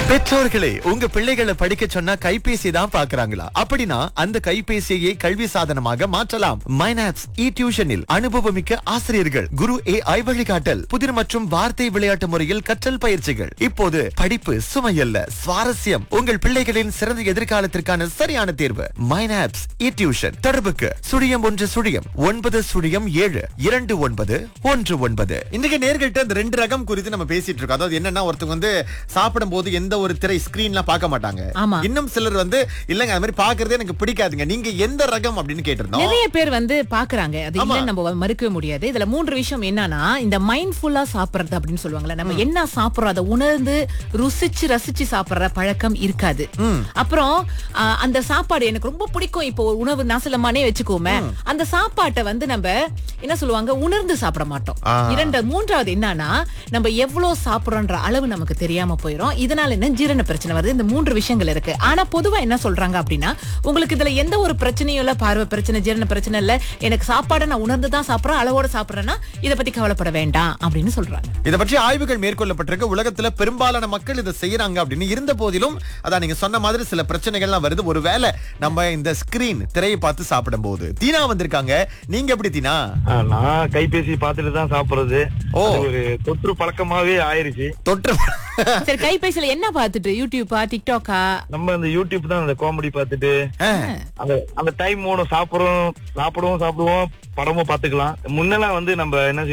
பெற்றோர்களே உங்க பிள்ளைகளை படிக்க சொன்னா கைபேசி தான் பாக்குறாங்களா அப்படின்னா அந்த கைபேசியை கல்வி சாதனமாக மாற்றலாம் மைனாப்ஸ் இ டியூஷனில் அனுபவமிக்க ஆசிரியர்கள் குரு ஏ ஐ வழிகாட்டல் புதிர் மற்றும் வார்த்தை விளையாட்டு முறையில் கற்றல் பயிற்சிகள் இப்போது படிப்பு சுமையல்ல சுவாரஸ்யம் உங்கள் பிள்ளைகளின் சிறந்த எதிர்காலத்திற்கான சரியான தேர்வு மைனாப்ஸ் இ டியூஷன் தொடர்புக்கு சுழியம் ஒன்று சுழியம் ஒன்பது சுழியம் ஏழு இரண்டு ஒன்பது ஒன்று ஒன்பது இன்றைக்கு நேர்கள்ட்ட இந்த ரெண்டு ரகம் குறித்து நம்ம பேசிட்டு இருக்கோம் அதாவது என்னன்னா ஒருத்தவங்க வந்து சாப்பிடும் போது எந்த ஒரு திரை ஸ்கிரீன்லாம் பார்க்க மாட்டாங்க ஆமா. இன்னும் சிலர் வந்து இல்லங்க அது மாதிரி பாக்குறதே எனக்கு பிடிக்காதுங்க நீங்க எந்த ரகம் அப்படின்னு கேட்டிருந்தோம் நிறைய பேர் வந்து பாக்குறாங்க அது ஆமா. இல்ல நம்ம மறுக்கவே முடியாது இதுல மூன்று விஷயம் என்னன்னா இந்த மைண்ட்ஃபுல்லா சாப்பிடுறது அப்படின்னு சொல்லுவாங்கல்ல நம்ம என்ன சாப்பிடுறோம் அதை உணர்ந்து ருசிச்சு ரசிச்சு சாப்பிடுற பழக்கம் இருக்காது அப்புறம் ஆ, அந்த சாப்பாடு எனக்கு ரொம்ப பிடிக்கும் இப்போ ஒரு உணவு நாசலமானே வச்சுக்கோமே அந்த சாப்பாட்டை வந்து நம்ம என்ன சொல்லுவாங்க உணர்ந்து சாப்பிட மாட்டோம் ஆ. இரண்டு மூன்றாவது என்னன்னா நம்ம எவ்வளவு சாப்பிடுறோன்ற அளவு நமக்கு தெரியாம போயிடும் இதனால என்ன ஜீரண பிரச்சனை வருது இந்த மூன்று விஷயங்கள் இருக்கு ஆனா பொதுவா என்ன சொல்றாங்க அப்படின்னா உங்களுக்கு இதுல எந்த ஒரு பிரச்சனையும் இல்ல பார்வை பிரச்சனை ஜீரண பிரச்சனை இல்ல எனக்கு சாப்பாடை நான் உணர்ந்து தான் சாப்பிடுறேன் அளவோட சாப்பிடுறேன்னா இதை பத்தி கவலைப்பட வேண்டாம் அப்படின்னு சொல்றாங்க இதை பற்றி ஆய்வுகள் மேற்கொள்ளப்பட்டிருக்கு உலகத்துல பெரும்பாலான மக்கள் இதை செய்யறாங்க அப்படின்னு இருந்த போதிலும் அதான் நீங்க சொன்ன மாதிரி சில பிரச்சனைகள்லாம் வருது ஒருவேளை நம்ம இந்த ஸ்கிரீன் திரையை பார்த்து சாப்பிடும் போது தீனா வந்திருக்காங்க நீங்க எப்படி தீனா ஆ, நான் கைபேசி பார்த்துட்டு தான் சாப்பிடுறது ஓ. அது ஒரு தொற்று பழக்கமாவே ஆயிருச்சு தொற்று சரி கைபேசியில என்ன பார்த்துட்டு யூடியூப்பா டிக்டாக்கா நம்ம அந்த யூடியூப் தான் அந்த காமெடி பார்த்துட்டு ஆ. அந்த அந்த டைம் மூணு சாப்பிடுறோம் சாப்பிடுவோம் சாப்பிடுவோம் படமும் பாத்துக்கலாம் முன்னெல்லாம் வந்து நம்ம என்ன